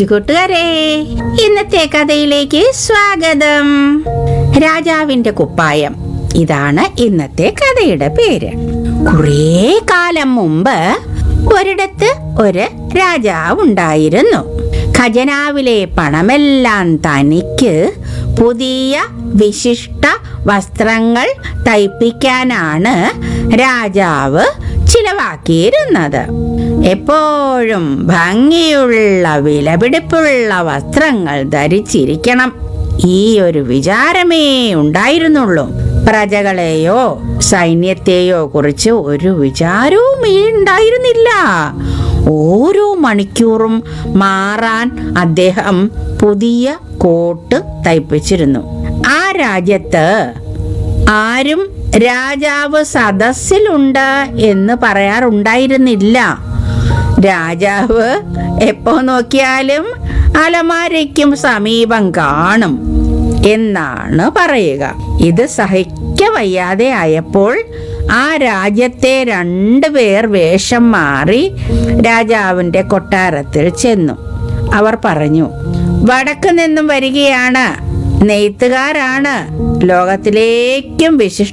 കൊച്ചു കൂട്ടുകാരെ ഇന്നത്തെ കഥയിലേക്ക് സ്വാഗതം രാജാവിന്റെ കുപ്പായം ഇതാണ് ഇന്നത്തെ കഥയുടെ പേര് കുറേ കാലം മുമ്പ് ഒരിടത്ത് ഒരു രാജാവുണ്ടായിരുന്നു ഖജനാവിലെ പണമെല്ലാം തനിക്ക് പുതിയ വിശിഷ്ട വസ്ത്രങ്ങൾ തയ്പ്പിക്കാനാണ് രാജാവ് ചിലവാക്കിയിരുന്നത് എപ്പോഴും ഭംഗിയുള്ള വിലപിടിപ്പുള്ള വസ്ത്രങ്ങൾ ധരിച്ചിരിക്കണം ഈ ഒരു വിചാരമേ ഉണ്ടായിരുന്നുള്ളൂ പ്രജകളെയോ സൈന്യത്തെയോ കുറിച്ച് ഒരു വിചാരവും ഈ ഉണ്ടായിരുന്നില്ല ഓരോ മണിക്കൂറും മാറാൻ അദ്ദേഹം പുതിയ കോട്ട് തയ്പ്പിച്ചിരുന്നു ആ രാജ്യത്ത് ആരും രാജാവ് സദസ്സിലുണ്ട് എന്ന് പറയാറുണ്ടായിരുന്നില്ല രാജാവ് എപ്പോ നോക്കിയാലും അലമാരയ്ക്കും സമീപം കാണും എന്നാണ് പറയുക ഇത് സഹിക്ക വയ്യാതെ ആയപ്പോൾ ആ രാജ്യത്തെ രണ്ടുപേർ വേഷം മാറി രാജാവിന്റെ കൊട്ടാരത്തിൽ ചെന്നു അവർ പറഞ്ഞു വടക്ക് നിന്നും വരികയാണ് നെയ്ത്തുകാരാണ് ലോകത്തിലേക്കും വിശിഷ്ട